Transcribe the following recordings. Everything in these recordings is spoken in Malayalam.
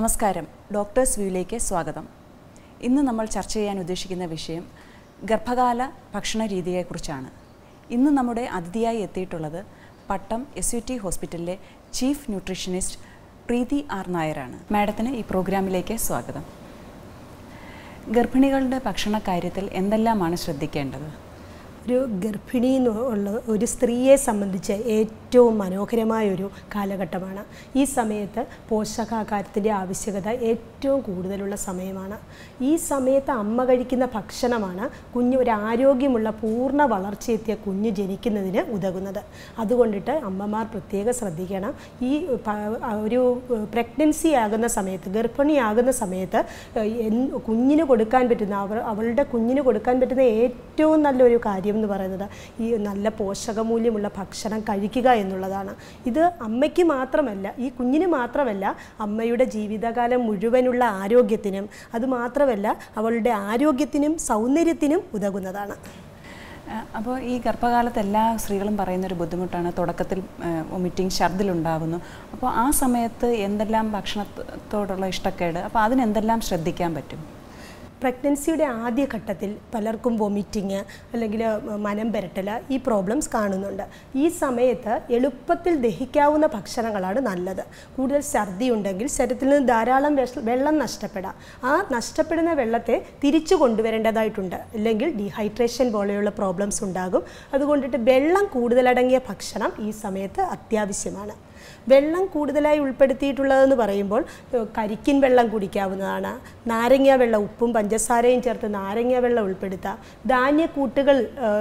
നമസ്കാരം ഡോക്ടേഴ്സ് വ്യൂയിലേക്ക് സ്വാഗതം ഇന്ന് നമ്മൾ ചർച്ച ചെയ്യാൻ ഉദ്ദേശിക്കുന്ന വിഷയം ഗർഭകാല ഭക്ഷണ രീതിയെക്കുറിച്ചാണ് ഇന്ന് നമ്മുടെ അതിഥിയായി എത്തിയിട്ടുള്ളത് പട്ടം എസ് യു ടി ഹോസ്പിറ്റലിലെ ചീഫ് ന്യൂട്രീഷനിസ്റ്റ് പ്രീതി ആർ നായരാണ് മാഡത്തിന് ഈ പ്രോഗ്രാമിലേക്ക് സ്വാഗതം ഗർഭിണികളുടെ ഭക്ഷണ കാര്യത്തിൽ എന്തെല്ലാമാണ് ശ്രദ്ധിക്കേണ്ടത് ഒരു ഗർഭിണി എന്നുള്ള ഒരു സ്ത്രീയെ സംബന്ധിച്ച് ഏറ്റവും മനോഹരമായ ഒരു കാലഘട്ടമാണ് ഈ സമയത്ത് പോഷകാഹാരത്തിൻ്റെ ആവശ്യകത ഏറ്റവും കൂടുതലുള്ള സമയമാണ് ഈ സമയത്ത് അമ്മ കഴിക്കുന്ന ഭക്ഷണമാണ് കുഞ്ഞ് ഒരു ആരോഗ്യമുള്ള പൂർണ്ണ വളർച്ചയെത്തിയ കുഞ്ഞ് ജനിക്കുന്നതിന് ഉതകുന്നത് അതുകൊണ്ടിട്ട് അമ്മമാർ പ്രത്യേകം ശ്രദ്ധിക്കണം ഈ പ- ഒരു പ്രഗ്നൻസി ആകുന്ന സമയത്ത് ഗർഭിണിയാകുന്ന സമയത്ത് എൻ- കുഞ്ഞിന് കൊടുക്കാൻ പറ്റുന്ന അവർ അവളുടെ കുഞ്ഞിന് കൊടുക്കാൻ പറ്റുന്ന ഏറ്റവും നല്ലൊരു കാര്യം എന്ന് പറയുന്നത് ഈ നല്ല പോഷകമൂല്യമുള്ള ഭക്ഷണം കഴിക്കുക എന്നുള്ളതാണ് ഇത് അമ്മയ്ക്ക് മാത്രമല്ല ഈ കുഞ്ഞിന് മാത്രമല്ല അമ്മയുടെ ജീവിതകാലം മുഴുവനുള്ള ആരോഗ്യത്തിനും അതുമാത്രമല്ല അവളുടെ ആരോഗ്യത്തിനും സൗന്ദര്യത്തിനും ഉതകുന്നതാണ് അപ്പോൾ ഈ ഗർഭകാലത്ത് എല്ലാ സ്ത്രീകളും പറയുന്നൊരു ബുദ്ധിമുട്ടാണ് തുടക്കത്തിൽ വൊമിറ്റിംഗ് ഛർദിലുണ്ടാകുന്നു അപ്പോൾ ആ സമയത്ത് എന്തെല്ലാം ഭക്ഷണത്തോടുള്ള ഇഷ്ടക്കേട് അപ്പോൾ അതിനെന്തെല്ലാം ശ്രദ്ധിക്കാൻ പറ്റും പ്രഗ്നൻസിയുടെ ആദ്യ ഘട്ടത്തിൽ പലർക്കും വൊമിറ്റിങ് അല്ലെങ്കിൽ മനം പെരട്ടൽ ഈ പ്രോബ്ലംസ് കാണുന്നുണ്ട് ഈ സമയത്ത് എളുപ്പത്തിൽ ദഹിക്കാവുന്ന ഭക്ഷണങ്ങളാണ് നല്ലത് കൂടുതൽ ഛർദി ഉണ്ടെങ്കിൽ ശരീരത്തിൽ നിന്ന് ധാരാളം വെഷ- വെള്ളം നഷ്ടപ്പെടാം ആ നഷ്ടപ്പെടുന്ന വെള്ളത്തെ തിരിച്ചു കൊണ്ടുവരേണ്ടതായിട്ടുണ്ട് അല്ലെങ്കിൽ ഡീഹൈഡ്രേഷൻ പോലെയുള്ള പ്രോബ്ലംസ് ഉണ്ടാകും അതുകൊണ്ടിട്ട് വെള്ളം കൂടുതലടങ്ങിയ ഭക്ഷണം ഈ സമയത്ത് അത്യാവശ്യമാണ് വെള്ളം കൂടുതലായി ഉൾപ്പെടുത്തിയിട്ടുള്ളതെന്ന് പറയുമ്പോൾ ഏഹ്, കരിക്കിൻ വെള്ളം കുടിക്കാവുന്നതാണ് നാരങ്ങ വെള്ളം ഉപ്പും പഞ്ചസാരയും ചേർത്ത് നാരങ്ങ വെള്ളം ഉൾപ്പെടുത്താം ധാന്യക്കൂട്ടുകൾ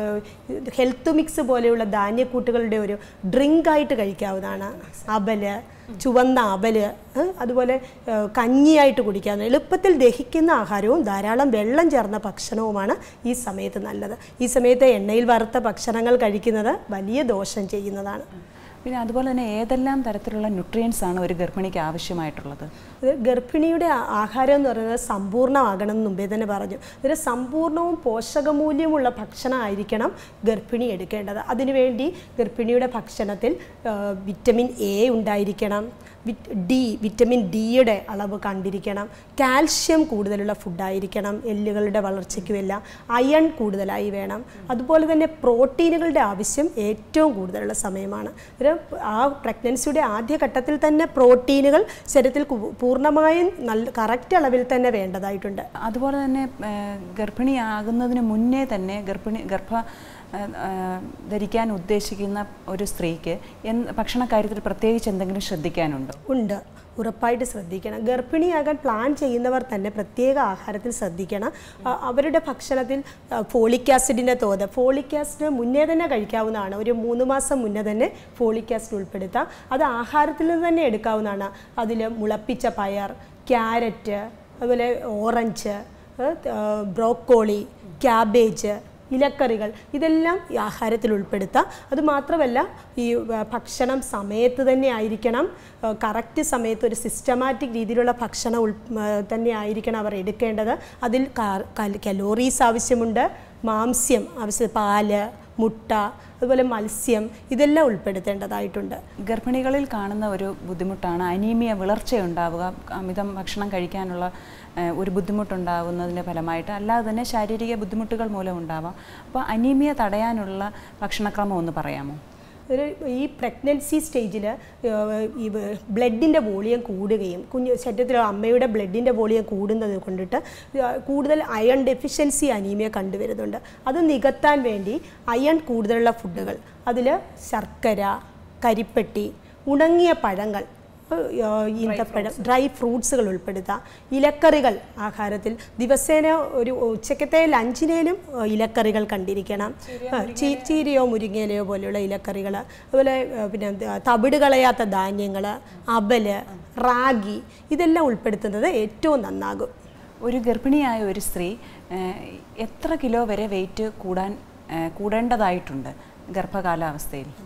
ഏഹ്, ഹെൽത്ത് മിക്സ് പോലെയുള്ള ധാന്യക്കൂട്ടുകളുടെ ഒരു ഡ്രിങ്ക് ആയിട്ട് കഴിക്കാവുന്നതാണ് അവല് ചുവന്ന അവല് ഏഹ്, അതുപോലെ ഏഹ്, കഞ്ഞിയായിട്ട് കുടിക്കാവുന്ന എളുപ്പത്തിൽ ദഹിക്കുന്ന ആഹാരവും ധാരാളം വെള്ളം ചേർന്ന ഭക്ഷണവുമാണ് ഈ സമയത്ത് നല്ലത് ഈ സമയത്ത് എണ്ണയിൽ വറുത്ത ഭക്ഷണങ്ങൾ കഴിക്കുന്നത് വലിയ ദോഷം ചെയ്യുന്നതാണ് പിന്നെ അതുപോലെ തന്നെ ഏതെല്ലാം തരത്തിലുള്ള ന്യൂട്രിയൻസ് ആണ് ഒരു ഗർഭിണിക്ക് ആവശ്യമായിട്ടുള്ളത് ഇത് ഗർഭിണിയുടെ ആ- ആഹാരം എന്ന് പറയുന്നത് സമ്പൂർണ്ണമാകണം എന്ന് മുമ്പേ തന്നെ പറഞ്ഞു ഒരു സമ്പൂർണ്ണവും പോഷകമൂല്യമുള്ള ഭക്ഷണമായിരിക്കണം ഗർഭിണി എടുക്കേണ്ടത് അതിനുവേണ്ടി ഗർഭിണിയുടെ ഭക്ഷണത്തിൽ ആ, വിറ്റമിൻ എ ഉണ്ടായിരിക്കണം വിറ്റ് ഡി വിറ്റമിൻ ഡിയുടെ അളവ് കണ്ടിരിക്കണം കാൽഷ്യം കൂടുതലുള്ള ഫുഡായിരിക്കണം എല്ലുകളുടെ വളർച്ചയ്ക്കുമെല്ലാം അയൺ കൂടുതലായി വേണം അതുപോലെ തന്നെ പ്രോട്ടീനുകളുടെ ആവശ്യം ഏറ്റവും കൂടുതലുള്ള സമയമാണ് ഒരു ആ പ്രഗ്നൻസിയുടെ ആദ്യഘട്ടത്തിൽ തന്നെ പ്രോട്ടീനുകൾ ശരീരത്തിൽ കു- പൂർണ്ണമായും നല്ല കറക്റ്റ് അളവിൽ തന്നെ വേണ്ടതായിട്ടുണ്ട് അതുപോലെ തന്നെ ഏഹ്, ഗർഭിണിയാകുന്നതിന് മുന്നേ തന്നെ ഗർഭിണി ഗർഭ ഏഹ്, ഏഹ്, ധരിക്കാൻ ഉദ്ദേശിക്കുന്ന ഒരു സ്ത്രീക്ക് എന്ത് ഭക്ഷണ കാര്യത്തിൽ പ്രത്യേകിച്ച് എന്തെങ്കിലും ശ്രദ്ധിക്കാനുണ്ടോ ഉണ്ട് ഉറപ്പായിട്ട് ശ്രദ്ധിക്കണം ഗർഭിണിയാകാൻ പ്ലാൻ ചെയ്യുന്നവർ തന്നെ പ്രത്യേക ആഹാരത്തിൽ ശ്രദ്ധിക്കണം അ- അവരുടെ ഭക്ഷണത്തിൽ ഫോളിക് ആസിഡിൻ്റെ തോത് ഫോളിക് ആസിഡ് മുന്നേ തന്നെ കഴിക്കാവുന്നതാണ് ഒരു മൂന്ന് മാസം മുന്നേ തന്നെ ഫോളിക് ആസിഡ് ഉൾപ്പെടുത്താം അത് ആഹാരത്തിൽ നിന്ന് തന്നെ എടുക്കാവുന്നതാണ് അതിൽ മുളപ്പിച്ച പയർ ക്യാരറ്റ് അതുപോലെ ഓറഞ്ച് ബ്രോക്കോളി ക്യാബേജ് ഇലക്കറികൾ ഇതെല്ലാം ഈ ആഹാരത്തിൽ ഉൾപ്പെടുത്താം അതുമാത്രമല്ല ഈ ആ, ഭക്ഷണം സമയത്ത് തന്നെ ആയിരിക്കണം കറക്റ്റ് സമയത്ത് ഒരു സിസ്റ്റമാറ്റിക് രീതിയിലുള്ള ഭക്ഷണം ഉൾ ആ, തന്നെ ആയിരിക്കണം അവർ എടുക്കേണ്ടത് അതിൽ കലോറീസ് ആവശ്യമുണ്ട് മാംസ്യം ആവശ്യം പാല് മുട്ട അതുപോലെ മത്സ്യം ഇതെല്ലാം ഉൾപ്പെടുത്തേണ്ടതായിട്ടുണ്ട് ഗർഭിണികളിൽ കാണുന്ന ഒരു ബുദ്ധിമുട്ടാണ് അനീമിയ വിളർച്ചയുണ്ടാവുക അമിതം ഭക്ഷണം കഴിക്കാനുള്ള ഏഹ്, ഒരു ബുദ്ധിമുട്ടുണ്ടാകുന്നതിൻ്റെ ഫലമായിട്ട് അല്ലാതെ തന്നെ ശാരീരിക ബുദ്ധിമുട്ടുകൾ മൂലം ഉണ്ടാവാം അപ്പോൾ അനീമിയ തടയാനുള്ള ഭക്ഷണക്രമം ഒന്ന് പറയാമോ ഒരു ഈ പ്രഗ്നൻസി സ്റ്റേജിൽ ഈ ബ്ലഡിൻ്റെ വോളിയം കൂടുകയും കുഞ്ഞ് ശരീരത്തിൽ അമ്മയുടെ ബ്ലഡിൻ്റെ വോളിയം കൂടുന്നത് കൊണ്ടിട്ട് ആ, കൂടുതൽ അയൺ ഡെഫിഷ്യൻസി അനീമിയ കണ്ടുവരുന്നുണ്ട് അത് നികത്താൻ വേണ്ടി അയൺ കൂടുതലുള്ള ഫുഡുകൾ അതിൽ ശർക്കര കരിപ്പെട്ടി ഉണങ്ങിയ പഴങ്ങൾ ഏഹ്, ഈന്തപ്പഴം ഡ്രൈ ഫ്രൂട്ട്സുകൾ ഉൾപ്പെടുത്താം ഇലക്കറികൾ ആഹാരത്തിൽ ദിവസേന ഒരു ഉച്ചക്കത്തെ ലഞ്ചിനേലും ഏഹ്, ഇലക്കറികൾ കണ്ടിരിക്കണം ആ, ചീ- ചീരയോ മുരിങ്ങയിലയോ പോലെയുള്ള ഇലക്കറികൾ അതുപോലെ ഏഹ്, പിന്നെ എന്ത്, തവിട് കളയാത്ത ധാന്യങ്ങൾ അവല് റാഗി ഇതെല്ലാം ഉൾപ്പെടുത്തുന്നത് ഏറ്റവും നന്നാകും ഒരു ഗർഭിണിയായ ഒരു സ്ത്രീ ഏഹ്, എത്ര കിലോ വരെ വെയിറ്റ് കൂടാൻ ഏഹ്, കൂടേണ്ടതായിട്ടുണ്ട് ഗർഭകാലാവസ്ഥയിൽ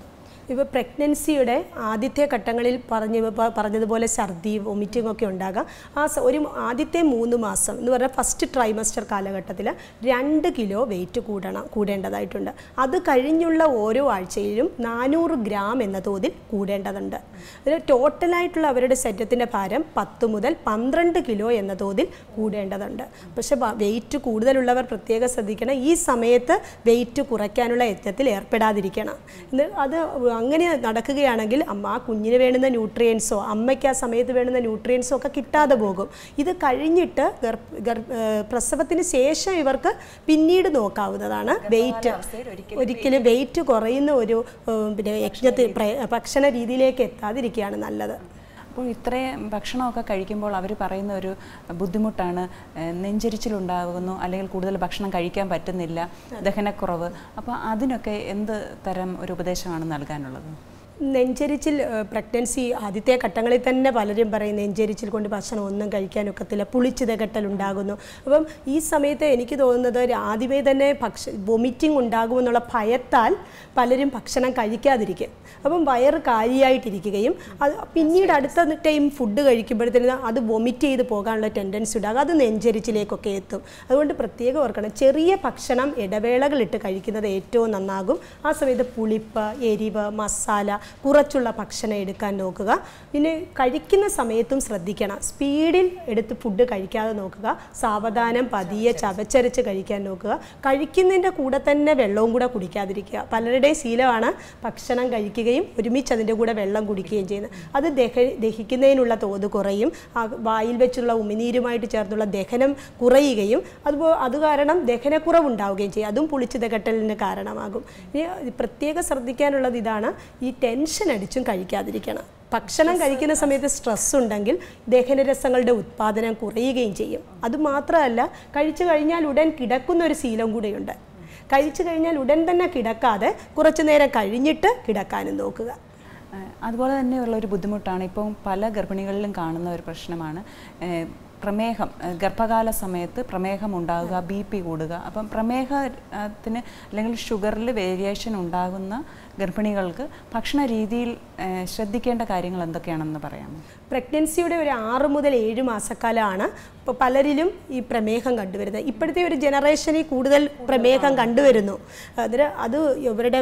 ഇപ്പോൾ പ്രഗ്നൻസിയുടെ ആദ്യത്തെ ഘട്ടങ്ങളിൽ പറഞ്ഞ പ- പറഞ്ഞതുപോലെ ഛർദി വൊമിറ്റിംഗ് ഒക്കെ ഉണ്ടാകാം ആ സ- ഒരു ആദ്യത്തെ മൂന്ന് മാസം എന്ന് പറഞ്ഞാൽ ഫസ്റ്റ് ട്രൈമസ്റ്റർ കാലഘട്ടത്തിൽ രണ്ട് കിലോ വെയിറ്റ് കൂടണം കൂടേണ്ടതായിട്ടുണ്ട് അത് കഴിഞ്ഞുള്ള ഓരോ ആഴ്ചയിലും നാനൂറ് ഗ്രാം എന്ന തോതിൽ കൂടേണ്ടതുണ്ട് അതിൽ ടോട്ടലായിട്ടുള്ള അവരുടെ ശരീരത്തിൻ്റെ ഭാരം പത്ത് മുതൽ പന്ത്രണ്ട് കിലോ എന്ന തോതിൽ കൂടേണ്ടതുണ്ട് പക്ഷേ വെയിറ്റ് കൂടുതലുള്ളവർ പ്രത്യേകം ശ്രദ്ധിക്കണം ഈ സമയത്ത് വെയിറ്റ് കുറയ്ക്കാനുള്ള യത്നത്തിൽ ഏർപ്പെടാതിരിക്കണം ഇത് അത് അങ്ങനെ നടക്കുകയാണെങ്കിൽ അമ്മ ആ കുഞ്ഞിന് വേണ്ടുന്ന ന്യൂട്രിയൻസോ അമ്മയ്ക്ക് ആ സമയത്ത് വേണ്ടുന്ന ന്യൂട്രിയൻസോ ഒക്കെ കിട്ടാതെ പോകും ഇത് കഴിഞ്ഞിട്ട് ഗർഭ ഗർഭ ഏഹ് പ്രസവത്തിന് ശേഷം ഇവർക്ക് പിന്നീട് നോക്കാവുന്നതാണ് വെയിറ്റ് അവസ്ഥയിൽ ഒരിക്കലും വെയിറ്റ് കുറയുന്ന ഒരു ഏഹ് പിന്നെ യജ്ഞത്തിൽ പ്ര- ഭക്ഷണ രീതിയിലേക്ക് എത്താതിരിക്കുകയാണ് നല്ലത് അപ്പോൾ ഇത്രയും ഭക്ഷണമൊക്കെ കഴിക്കുമ്പോൾ അവർ പറയുന്ന ഒരു ബുദ്ധിമുട്ടാണ് ഏഹ് നെഞ്ചരിച്ചിലുണ്ടാകുന്നു അല്ലെങ്കിൽ കൂടുതൽ ഭക്ഷണം കഴിക്കാൻ പറ്റുന്നില്ല ദഹനക്കുറവ് അപ്പോൾ അതിനൊക്കെ എന്ത് തരം ഒരു ഉപദേശമാണ് നൽകാനുള്ളത് നെഞ്ചരിച്ചിൽ പ്രഗ്നൻസി ആദ്യത്തെ ഘട്ടങ്ങളിൽ തന്നെ പലരും പറയും നെഞ്ചരിച്ചിൽ കൊണ്ട് ഭക്ഷണം ഒന്നും കഴിക്കാനൊക്കത്തില്ല പുളിച്ചിതകെട്ടൽ ഉണ്ടാകുന്നു അപ്പം ഈ സമയത്ത് എനിക്ക് തോന്നുന്നത് ഒരു ആദ്യമേ തന്നെ ഭക്ഷ വൊമിറ്റിംഗ് ഉണ്ടാകുമെന്നുള്ള ഭയത്താൽ പലരും ഭക്ഷണം കഴിക്കാതിരിക്കും അപ്പം വയറ് കാലിയായിട്ടിരിക്കുകയും അത് പിന്നീട് അടുത്ത ടൈം ഫുഡ് കഴിക്കുമ്പോഴത്തേന് അത് വൊമിറ്റ് ചെയ്ത് പോകാനുള്ള ടെൻഡൻസി ഉണ്ടാകും അത് നെഞ്ചരിച്ചിലേക്കൊക്കെ എത്തും അതുകൊണ്ട് പ്രത്യേകം ഓർക്കണം ചെറിയ ഭക്ഷണം ഇടവേളകളിട്ട് കഴിക്കുന്നത് ഏറ്റവും നന്നാകും ആ സമയത്ത് പുളിപ്പ് എരിവ് മസാല കുറച്ചുള്ള ഭക്ഷണം എടുക്കാൻ നോക്കുക പിന്നെ കഴിക്കുന്ന സമയത്തും ശ്രദ്ധിക്കണം സ്പീഡിൽ എടുത്ത് ഫുഡ് കഴിക്കാതെ നോക്കുക സാവധാനം പതിയെ ചവച്ചരച്ച് കഴിക്കാൻ നോക്കുക കഴിക്കുന്നതിൻ്റെ കൂടെ തന്നെ വെള്ളവും കൂടെ കുടിക്കാതിരിക്കുക പലരുടെയും ശീലമാണ് ഭക്ഷണം കഴിക്കുകയും ഒരുമിച്ച് അതിൻ്റെ കൂടെ വെള്ളം കുടിക്കുകയും ചെയ്യുന്നത് അത് ദഹ ദഹിക്കുന്നതിനുള്ള തോത് കുറയും ആ വായിൽ വെച്ചുള്ള ഉമിനീരുമായിട്ട് ചേർന്നുള്ള ദഹനം കുറയുകയും അതുപോലെ അത് കാരണം ദഹനക്കുറവുണ്ടാവുകയും ചെയ്യും അതും പുളിച്ചിതകെട്ടലിന് കാരണമാകും ഇനി പ്രത്യേകം ശ്രദ്ധിക്കാനുള്ളത് ഇതാണ് ഈ ടെൻഷൻ അടിച്ചും കഴിക്കാതിരിക്കണം ഭക്ഷണം കഴിക്കുന്ന സമയത്ത് സ്ട്രെസ് ഉണ്ടെങ്കിൽ ദഹനരസങ്ങളുടെ ഉത്പാദനം കുറയുകയും ചെയ്യും അതുമാത്രമല്ല കഴിച്ചു കഴിഞ്ഞാൽ ഉടൻ കിടക്കുന്ന ഒരു ശീലം കൂടെയുണ്ട് കഴിച്ചു കഴിഞ്ഞാൽ ഉടൻ തന്നെ കിടക്കാതെ കുറച്ചു നേരം കഴിഞ്ഞിട്ട് കിടക്കാനും നോക്കുക ഏഹ് അതുപോലെ തന്നെയുള്ള ഒരു ബുദ്ധിമുട്ടാണ് ഇപ്പം പല ഗർഭിണികളിലും കാണുന്ന ഒരു പ്രശ്നമാണ് ഏഹ് പ്രമേഹം ഏഹ് ഗർഭകാല സമയത്ത് പ്രമേഹം ഉണ്ടാകുക ബി പി കൂടുക അപ്പം പ്രമേഹത്തിന് അല്ലെങ്കിൽ ഷുഗറിൽ വേരിയേഷൻ ഉണ്ടാകുന്ന ഗർഭിണികൾക്ക് ഭക്ഷണ രീതിയിൽ ഏഹ് ശ്രദ്ധിക്കേണ്ട കാര്യങ്ങൾ എന്തൊക്കെയാണെന്ന് പറയാമോ പ്രഗ്നൻസിയുടെ ഒരു ആറ് മുതൽ ഏഴ് മാസക്കാലമാണ് ഇപ്പോൾ പലരിലും ഈ പ്രമേഹം കണ്ടുവരുന്നത് ഇപ്പോഴത്തെ ഒരു ജനറേഷനിൽ കൂടുതൽ പ്രമേഹം കണ്ടുവരുന്നു അതിന് അത് ഇവരുടെ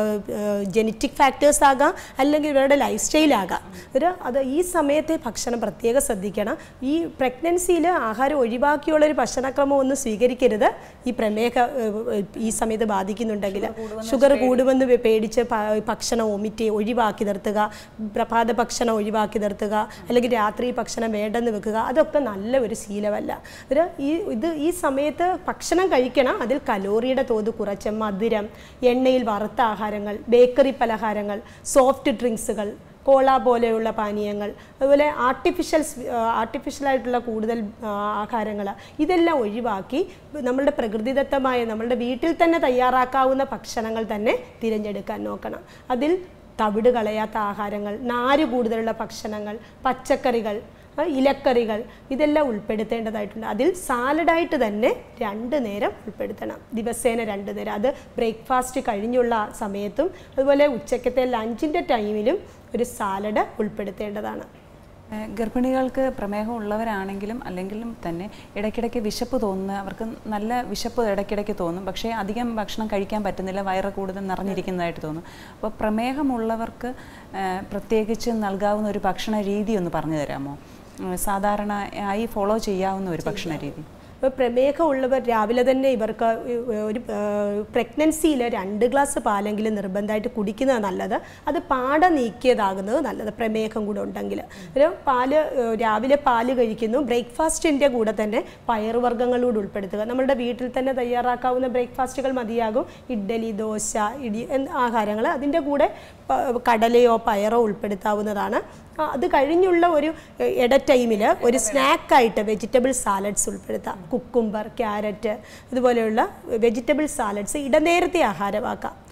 ജനറ്റിക് ഫാക്ടേഴ്സ് ആകാം അല്ലെങ്കിൽ ഇവരുടെ ലൈഫ് സ്റ്റൈലാകാം ഒരു അത് ഈ സമയത്തെ ഭക്ഷണം പ്രത്യേകം ശ്രദ്ധിക്കണം ഈ പ്രഗ്നൻസിയിൽ ആഹാരം ഒഴിവാക്കിയുള്ള ഒരു ഭക്ഷണക്രമം ഒന്നും സ്വീകരിക്കരുത് ഈ പ്രമേഹ ഏഹ്, ഈ സമയത്ത് ബാധിക്കുന്നുണ്ടെങ്കിൽ ഷുഗർ കൂടുമെന്ന് പേ- പേടിച്ച് പ- ഭക്ഷണം ഒമിറ്റ് ഒഴിവാക്കി നിർത്തുക പ്രഭാത ഭക്ഷണം ഒഴിവാക്കി നിർത്തുക അല്ലെങ്കിൽ രാത്രി ഭക്ഷണം വേണ്ടെന്ന് വെക്കുക അതൊക്കെ നല്ല ഒരു ശീലമല്ല ഒരു ഈ ഇത് ഈ സമയത്ത് ഭക്ഷണം കഴിക്കണം അതിൽ കലോറിയുടെ തോത് കുറച്ച് മധുരം എണ്ണയിൽ വറുത്ത ആഹാരങ്ങൾ ബേക്കറി പലഹാരങ്ങൾ സോഫ്റ്റ് ഡ്രിങ്ക്സുകൾ കോള പോലെയുള്ള പാനീയങ്ങൾ അതുപോലെ ആർട്ടിഫിഷ്യൽ ആർട്ടിഫിഷ്യലായിട്ടുള്ള കൂടുതൽ ആഹാരങ്ങൾ ഇതെല്ലാം ഒഴിവാക്കി നമ്മളുടെ പ്രകൃതിദത്തമായ നമ്മളുടെ വീട്ടിൽ തന്നെ തയ്യാറാക്കാവുന്ന ഭക്ഷണങ്ങൾ തന്നെ തിരഞ്ഞെടുക്കാൻ നോക്കണം അതിൽ തവിട് കളയാത്ത ആഹാരങ്ങൾ നാര് കൂടുതലുള്ള ഭക്ഷണങ്ങൾ പച്ചക്കറികൾ ആ, ഇലക്കറികൾ ഇതെല്ലാം ഉൾപ്പെടുത്തേണ്ടതായിട്ടുണ്ട് അതിൽ സാലഡായിട്ട് തന്നെ രണ്ട് നേരം ഉൾപ്പെടുത്തണം ദിവസേന രണ്ട് നേരം അത് ബ്രേക്ക്ഫാസ്റ്റ് കഴിഞ്ഞുള്ള സമയത്തും അതുപോലെ ഉച്ചക്കത്തെ ലഞ്ചിൻ്റെ ടൈമിലും ഒരു സാലഡ് ഉൾപ്പെടുത്തേണ്ടതാണ് ഏഹ് ഗർഭിണികൾക്ക് പ്രമേഹം ഉള്ളവരാണെങ്കിലും അല്ലെങ്കിലും തന്നെ ഇടയ്ക്കിടയ്ക്ക് വിശപ്പ് തോന്നുന്ന അവർക്ക് നല്ല വിശപ്പ് ഇടയ്ക്കിടയ്ക്ക് തോന്നും പക്ഷേ അധികം ഭക്ഷണം കഴിക്കാൻ പറ്റുന്നില്ല വയറ് കൂടുതൽ നിറഞ്ഞിരിക്കുന്നതായിട്ട് തോന്നും അപ്പോൾ പ്രമേഹമുള്ളവർക്ക് ഏഹ് പ്രത്യേകിച്ച് നൽകാവുന്ന ഒരു ഭക്ഷണ രീതി ഒന്ന് പറഞ്ഞു തരാമോ ഉം, സാധാരണ ആയി ഫോളോ ചെയ്യാവുന്ന ഒരു ഭക്ഷണ രീതി ഇപ്പോൾ പ്രമേഹമുള്ളവർ രാവിലെ തന്നെ ഇവർക്ക് ഒരു പ്രഗ്നൻസിയിൽ രണ്ട് ഗ്ലാസ് പാലെങ്കിലും നിർബന്ധമായിട്ട് കുടിക്കുന്നത് നല്ലത് അത് പാട നീക്കിയതാകുന്നത് നല്ലത് പ്രമേഹം കൂടെ ഉണ്ടെങ്കിൽ ഒരു പാല് ഏഹ്, രാവിലെ പാല് കഴിക്കുന്നു ബ്രേക്ക്ഫാസ്റ്റിൻ്റെ കൂടെ തന്നെ പയറുവർഗ്ഗങ്ങളൂടെ ഉൾപ്പെടുത്തുക നമ്മുടെ വീട്ടിൽ തന്നെ തയ്യാറാക്കാവുന്ന ബ്രേക്ക്ഫാസ്റ്റുകൾ മതിയാകും ഇഡ്ഡലി ദോശ ഇടി എന്ന ആഹാരങ്ങൾ അതിൻ്റെ കൂടെ പ- കടലയോ പയറോ ഉൾപ്പെടുത്താവുന്നതാണ് ആ, അത് കഴിഞ്ഞുള്ള ഒരു എ, ഇട ടൈമിൽ ഒരു സ്നാക്കായിട്ട് വെജിറ്റബിൾ സാലഡ്സ് ഉൾപ്പെടുത്താം കുക്കുംബർ ക്യാരറ്റ് ഇതുപോലെയുള്ള വെജിറ്റബിൾ സാലഡ്സ് ഇടനേരത്തെ ആഹാരമാക്കാം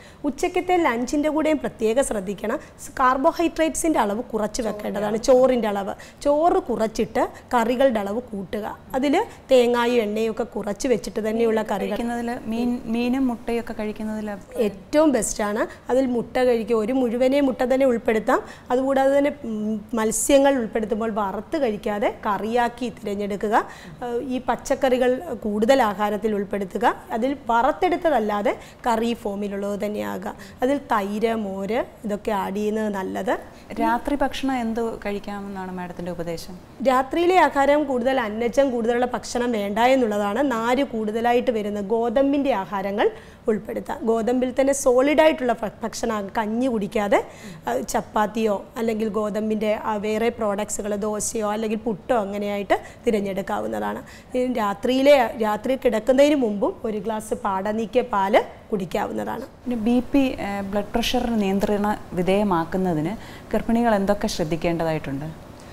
ഉച്ചക്കത്തെ ലഞ്ചിൻ്റെ കൂടെയും പ്രത്യേകം ശ്രദ്ധിക്കണം കാർബോഹൈഡ്രേറ്റ്സിൻ്റെ അളവ് കുറച്ച് വെക്കേണ്ടതാണ് ചോറിൻ്റെ അളവ് ചോറ് കുറച്ചിട്ട് കറികളുടെ അളവ് കൂട്ടുക അതിൽ തേങ്ങായും എണ്ണയും ഒക്കെ കുറച്ച് വെച്ചിട്ട് തന്നെയുള്ള കറികൾ കഴിക്കുന്നതിൽ മീൻ മീനും മുട്ടയൊക്കെ കഴിക്കുന്നതിൽ ഏറ്റവും ബെസ്റ്റാണ് അതിൽ മുട്ട കഴിക്കുക ഒരു മുഴുവനെ മുട്ട തന്നെ ഉൾപ്പെടുത്താം അതുകൂടാതെ തന്നെ ഉം, മത്സ്യങ്ങൾ ഉൾപ്പെടുത്തുമ്പോൾ വറുത്ത് കഴിക്കാതെ കറിയാക്കി തിരഞ്ഞെടുക്കുക ഏഹ്, ഈ പച്ചക്കറികൾ കൂടുതൽ ആഹാരത്തിൽ ഉൾപ്പെടുത്തുക അതിൽ വറുത്തെടുത്തതല്ലാതെ കറി ഫോമിലുള്ളത് തന്നെയാകുക അതിൽ തൈര് മോര് ഇതൊക്കെ ആഡ് ചെയ്യുന്നത് നല്ലത് രാത്രി ഭക്ഷണം എന്ത് കഴിക്കാമെന്നാണ് മാഡത്തിൻ്റെ ഉപദേശം രാത്രിയിലെ ആഹാരം കൂടുതൽ അന്നജം കൂടുതലുള്ള ഭക്ഷണം വേണ്ട എന്നുള്ളതാണ് നാര് കൂടുതലായിട്ട് വരുന്ന ഗോതമ്പിൻ്റെ ആഹാരങ്ങൾ ഉൾപ്പെടുത്താം ഗോതമ്പിൽ തന്നെ സോളിഡായിട്ടുള്ള ഭക്ഷണം കഞ്ഞി കുടിക്കാതെ ആ, ചപ്പാത്തിയോ അല്ലെങ്കിൽ ഗോതമ്പിൻ്റെ ആ, വേറെ പ്രോഡക്ട്സുകൾ ദോശയോ അല്ലെങ്കിൽ പുട്ടോ അങ്ങനെയായിട്ട് തിരഞ്ഞെടുക്കാവുന്നതാണ് ഈ രാത്രിയിലെ രാത്രി കിടക്കുന്നതിന് മുമ്പും ഒരു ഗ്ലാസ് പാടനീക്കിയ പാല് കുടിക്കാവുന്നതാണ് പിന്നെ ബി പി ബ്ലഡ് പ്രഷർ നിയന്ത്രണ വിധേയമാക്കുന്നതിന് ഗർഭിണികൾ എന്തൊക്കെ ശ്രദ്ധിക്കേണ്ടതായിട്ടുണ്ട്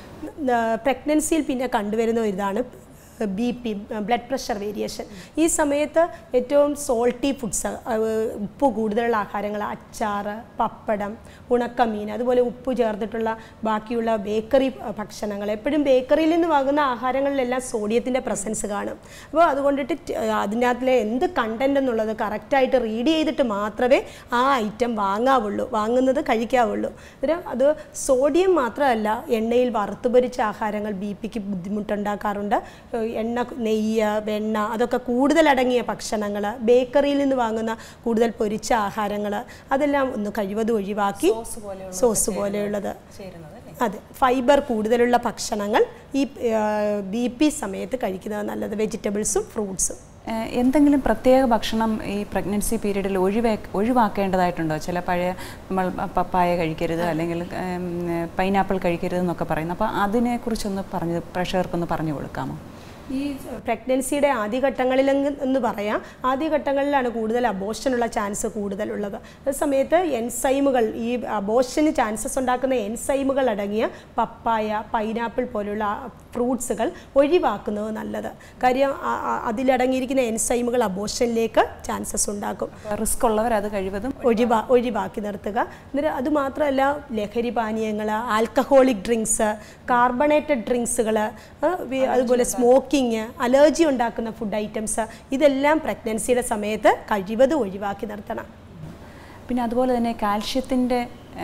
പ്രഗ്നൻസിയിൽ പിന്നെ കണ്ടുവരുന്ന ഒരു ഇതാണ് B P blood pressure variation ഈ സമയത്ത് ഏറ്റവും സോൾട്ടി ഫുഡ്സ് ഉപ്പ് കൂടുതലുള്ള ആഹാരങ്ങൾ അച്ചാറ് പപ്പടം ഉണക്കമീൻ അതുപോലെ ഉപ്പ് ചേർത്തിട്ടുള്ള ബാക്കിയുള്ള ബേക്കറി ഭക്ഷണങ്ങൾ എപ്പോഴും ബേക്കറിയിൽ നിന്ന് വാങ്ങുന്ന ആഹാരങ്ങളിലെല്ലാം സോഡിയത്തിൻ്റെ പ്രസൻസ് കാണും അപ്പോൾ അതുകൊണ്ടിട്ട് റ്റ് അതിനകത്തിലെ എന്ത് കണ്ടന്റ് എന്നുള്ളത് കറക്റ്റായിട്ട് റീഡ് ചെയ്തിട്ട് മാത്രമേ ആ ഐറ്റം വാങ്ങാവുള്ളൂ വാങ്ങുന്നത് കഴിക്കാവുള്ളൂ അന്നേരം അത് സോഡിയം മാത്രമല്ല എണ്ണയിൽ വറുത്ത് പൊരിച്ച ആഹാരങ്ങൾ ബി പിക്ക് ബുദ്ധിമുട്ടുണ്ടാക്കാറുണ്ട് ഏഹ് എണ്ണ നെയ്യ് വെണ്ണ അതൊക്കെ കൂടുതൽ അടങ്ങിയ ഭക്ഷണങ്ങൾ ബേക്കറിയിൽ നിന്ന് വാങ്ങുന്ന കൂടുതൽ പൊരിച്ച ആഹാരങ്ങൾ അതെല്ലാം ഒന്ന് കഴിവതും ഒഴിവാക്കി സോസ് പോലെയുള്ളത് അതെ ഫൈബർ കൂടുതലുള്ള ഭക്ഷണങ്ങൾ ഈ ബി പി സമയത്ത് കഴിക്കുന്നത് നല്ലത് വെജിറ്റബിൾസും ഫ്രൂട്ട്സും ഏഹ് എന്തെങ്കിലും പ്രത്യേക ഭക്ഷണം ഈ പ്രഗ്നൻസി പീരീഡിൽ ഒഴിവേ ഒഴിവാക്കേണ്ടതായിട്ടുണ്ടോ ചില പഴയ നമ്മൾ പപ്പായ കഴിക്കരുത് അല്ലെങ്കിൽ പൈനാപ്പിൾ കഴിക്കരുത് എന്നൊക്കെ പറയുന്നു അപ്പോൾ അതിനെക്കുറിച്ചൊന്ന് പറഞ്ഞ് പ്രേക്ഷകർക്കൊന്ന് പറഞ്ഞു കൊടുക്കാമോ ഈ പ്രഗ്നൻസിയുടെ ആദ്യഘട്ടങ്ങളിൽ എന്ന് പറയാം ആദ്യഘട്ടങ്ങളിലാണ് കൂടുതൽ അബോഷനുള്ള ചാൻസ് കൂടുതലുള്ളത് ആ സമയത്ത് എൻസൈമുകൾ ഈ അബോഷന് ചാൻസസ് ഉണ്ടാക്കുന്ന എൻസൈമുകൾ അടങ്ങിയ പപ്പായ പൈനാപ്പിൾ പോലുള്ള ഫ്രൂട്ട്സുകൾ ഒഴിവാക്കുന്നത് നല്ലത് കാര്യം ആ- ആ- അതിലടങ്ങിയിരിക്കുന്ന എൻസൈമുകൾ അബോഷനിലേക്ക് ചാൻസസ് ഉണ്ടാക്കും റിസ്ക് ഉള്ളവർ അത് കഴിവതും ഒഴിവാ ഒഴിവാക്കി നിർത്തുക എന്നിട്ട് അതുമാത്രമല്ല ലഹരി പാനീയങ്ങൾ ആൽക്കഹോളിക് ഡ്രിങ്ക്സ് കാർബണേറ്റഡ് ഡ്രിങ്ക്സുകൾ അതുപോലെ സ്മോക്കിംഗ് അലർജി ഉണ്ടാക്കുന്ന ഫുഡ് ഐറ്റംസ് ഇതെല്ലാം പ്രഗ്നൻസിയുടെ സമയത്ത് കഴിവതും ഒഴിവാക്കി നിർത്തണം പിന്നെ അതുപോലെ തന്നെ കാൽഷ്യത്തിൻ്റെ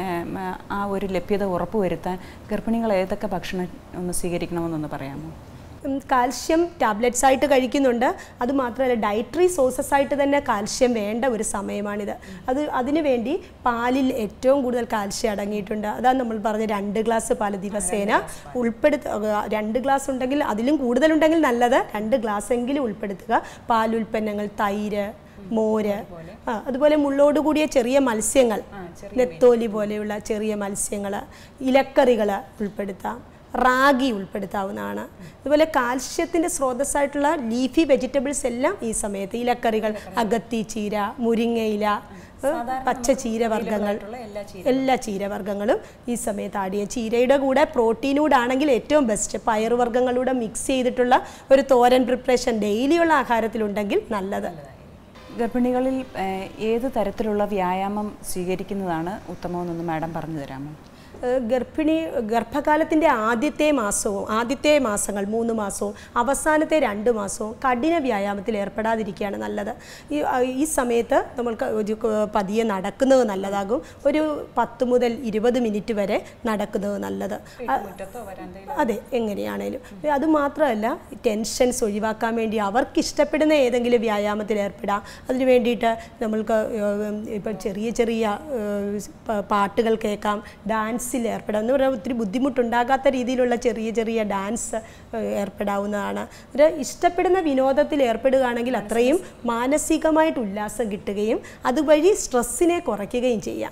ആ ഒരു ലഭ്യത ഉറപ്പുവരുത്താൻ ഗർഭിണികൾ ഏതൊക്കെ ഭക്ഷണം ഒന്ന് സ്വീകരിക്കണമെന്നൊന്ന് പറയാമോ ഉം, കാൽഷ്യം ടാബ്ലറ്റ്സ് ആയിട്ട് കഴിക്കുന്നുണ്ട് അതുമാത്രമല്ല ഡയറ്ററി സോഴ്സസ് ആയിട്ട് തന്നെ കാൽഷ്യം വേണ്ട ഒരു സമയമാണിത് അത് അതിനു വേണ്ടി പാലിൽ ഏറ്റവും കൂടുതൽ കാൽഷ്യം അടങ്ങിയിട്ടുണ്ട് അതാണ് നമ്മൾ പറഞ്ഞ രണ്ട് ഗ്ലാസ് പാല് ദിവസേന ഉൾപ്പെടുത്ത രണ്ട് ഗ്ലാസ് ഉണ്ടെങ്കിൽ അതിലും കൂടുതലുണ്ടെങ്കിൽ നല്ലത് രണ്ട് ഗ്ലാസ് എങ്കിലും ഉൾപ്പെടുത്തുക പാലുൽപ്പന്നങ്ങൾ തൈര് മോര് ആ, അതുപോലെ മുള്ളോട് കൂടിയ ചെറിയ മത്സ്യങ്ങൾ നെത്തോലി പോലെയുള്ള ചെറിയ മത്സ്യങ്ങൾ ഇലക്കറികൾ ഉൾപ്പെടുത്താം റാഗി ഉൾപ്പെടുത്താവുന്നതാണ് അതുപോലെ കാൽഷ്യത്തിൻ്റെ സ്രോതസ്സായിട്ടുള്ള ലീഫി വെജിറ്റബിൾസ് എല്ലാം ഈ സമയത്ത് ഇലക്കറികൾ അഗത്തി ചീര മുരിങ്ങയില ഏഹ്, പച്ച ചീരവർഗ്ഗങ്ങൾ എല്ലാ ചീരവർഗ്ഗങ്ങളും ഈ സമയത്ത് ആഡ് ചെയ്യുക ചീരയുടെ കൂടെ പ്രോട്ടീനൂടെ ആണെങ്കിൽ ഏറ്റവും ബെസ്റ്റ് പയറുവർഗ്ഗങ്ങളൂടെ മിക്സ് ചെയ്തിട്ടുള്ള ഒരു തോരൻ പ്രിപ്പറേഷൻ ഡെയിലിയുള്ള ആഹാരത്തിലുണ്ടെങ്കിൽ നല്ലത് ഗർഭിണികളിൽ ഏഹ്, ഏത് തരത്തിലുള്ള വ്യായാമം സ്വീകരിക്കുന്നതാണ് ഉത്തമമെന്നൊന്ന് മാഡം പറഞ്ഞു തരാമോ ഏഹ് ഗർഭിണി ഗർഭകാലത്തിൻ്റെ ആദ്യത്തെ മാസവും ആദ്യത്തെ മാസങ്ങൾ മൂന്ന് മാസവും അവസാനത്തെ രണ്ട് മാസവും കഠിന വ്യായാമത്തിൽ ഏർപ്പെടാതിരിക്കുകയാണ് നല്ലത് ഈ ആ, ഈ സമയത്ത് നമ്മൾക്ക് ഒരു ക- പതിയെ നടക്കുന്നത് നല്ലതാകും ഒരു പത്ത് മുതൽ ഇരുപത് മിനിറ്റ് വരെ നടക്കുന്നത് നല്ലത് ആ, അതെ എങ്ങനെയാണേലും അത് മാത്രമല്ല ടെൻഷൻസ് ഒഴിവാക്കാൻ വേണ്ടി അവർക്ക് ഇഷ്ടപ്പെടുന്ന ഏതെങ്കിലും വ്യായാമത്തിൽ ഏർപ്പെടാം അതിന് വേണ്ടിയിട്ട് നമ്മൾക്ക് ഇപ്പം ചെറിയ ചെറിയ ഏഹ്, പ- പാട്ടുകൾ കേൾക്കാം ഡാൻസിൽ ഏർപ്പെടാം എന്ന് പറഞ്ഞാൽ ഒത്തിരി ബുദ്ധിമുട്ടുണ്ടാകാത്ത രീതിയിലുള്ള ചെറിയ ചെറിയ ഡാൻസ് ഏഹ്, ഏർപ്പെടാവുന്നതാണ് ഒരു ഇഷ്ടപ്പെടുന്ന വിനോദത്തിൽ ഏർപ്പെടുകയാണെങ്കിൽ അത്രയും മാനസികമായിട്ട് ഉല്ലാസം കിട്ടുകയും അതുവഴി സ്ട്രെസ്സിനെ കുറയ്ക്കുകയും ചെയ്യാം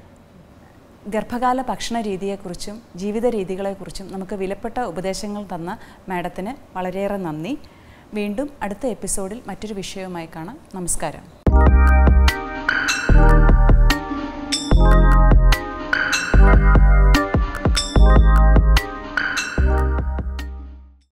ഗർഭകാല ഭക്ഷണ രീതിയെക്കുറിച്ചും ജീവിത രീതികളെക്കുറിച്ചും നമുക്ക് വിലപ്പെട്ട ഉപദേശങ്ങൾ തന്ന മാഡത്തിന് വളരെയേറെ നന്ദി വീണ്ടും അടുത്ത എപ്പിസോഡിൽ മറ്റൊരു വിഷയവുമായി കാണാം നമസ്കാരം